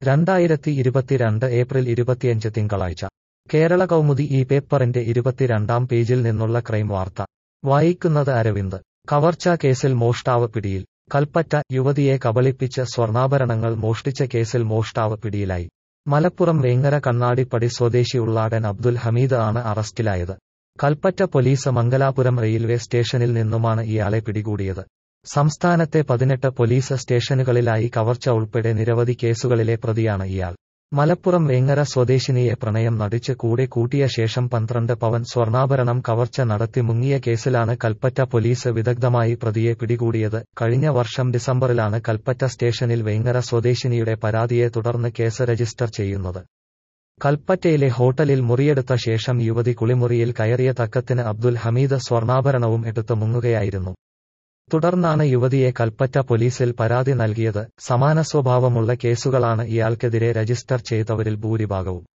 രണ്ടായിരത്തി ഇരുപത്തിരണ്ട് ഏപ്രിൽ ഇരുപത്തിയഞ്ച് തിങ്കളാഴ്ച കേരള കൗമുദി ഈ പേപ്പറിന്റെ ഇരുപത്തിരണ്ടാം പേജിൽ നിന്നുള്ള ക്രൈം വാർത്ത വായിക്കുന്നത് അരവിന്ദ് കവർച്ചാ കേസിൽ മോഷ്ടാവ് പിടിയിൽ കൽപ്പറ്റ യുവതിയെ കബളിപ്പിച്ച് സ്വർണ്ണാഭരണങ്ങൾ മോഷ്ടിച്ച കേസിൽ മോഷ്ടാവ് പിടിയിലായി മലപ്പുറം വേങ്ങര കണ്ണാടിപ്പടി സ്വദേശി ഉള്ളാടൻ അബ്ദുൽ ഹമീദ് ആണ് അറസ്റ്റിലായത് കൽപ്പറ്റ പോലീസ് മംഗലാപുരം റെയിൽവേ സ്റ്റേഷനിൽ നിന്നുമാണ് ഇയാളെ പിടികൂടിയത് സംസ്ഥാനത്തെ പതിനെട്ട് പോലീസ് സ്റ്റേഷനുകളിലായി കവർച്ച ഉൾപ്പെടെ നിരവധി കേസുകളിലെ പ്രതിയാണ് ഇയാൾ മലപ്പുറം വേങ്ങര സ്വദേശിനിയെ പ്രണയം നടിച്ച് കൂടെ കൂട്ടിയ ശേഷം പന്ത്രണ്ട് പവൻ സ്വർണ്ണാഭരണം കവർച്ച നടത്തി മുങ്ങിയ കേസിലാണ് കൽപ്പറ്റ പോലീസ് വിദഗ്ധമായി പ്രതിയെ പിടികൂടിയത് കഴിഞ്ഞ വർഷം ഡിസംബറിലാണ് കൽപ്പറ്റ സ്റ്റേഷനിൽ വേങ്ങര സ്വദേശിനിയുടെ പരാതിയെ തുടർന്ന് കേസ് രജിസ്റ്റർ ചെയ്യുന്നത് കൽപ്പറ്റയിലെ ഹോട്ടലിൽ മുറിയെടുത്ത ശേഷം യുവതി കുളിമുറിയിൽ കയറിയ തക്കത്തിന് അബ്ദുൽ ഹമീദ് സ്വർണ്ണാഭരണവും എടുത്ത് മുങ്ങുകയായിരുന്നു തുടർന്നാണ് യുവതിയെ കൽപ്പറ്റ പോലീസിൽ പരാതി നൽകിയത് സമാന സ്വഭാവമുള്ള കേസുകളാണ് ഇയാൾക്കെതിരെ രജിസ്റ്റർ ചെയ്തവരിൽ ഭൂരിഭാഗവും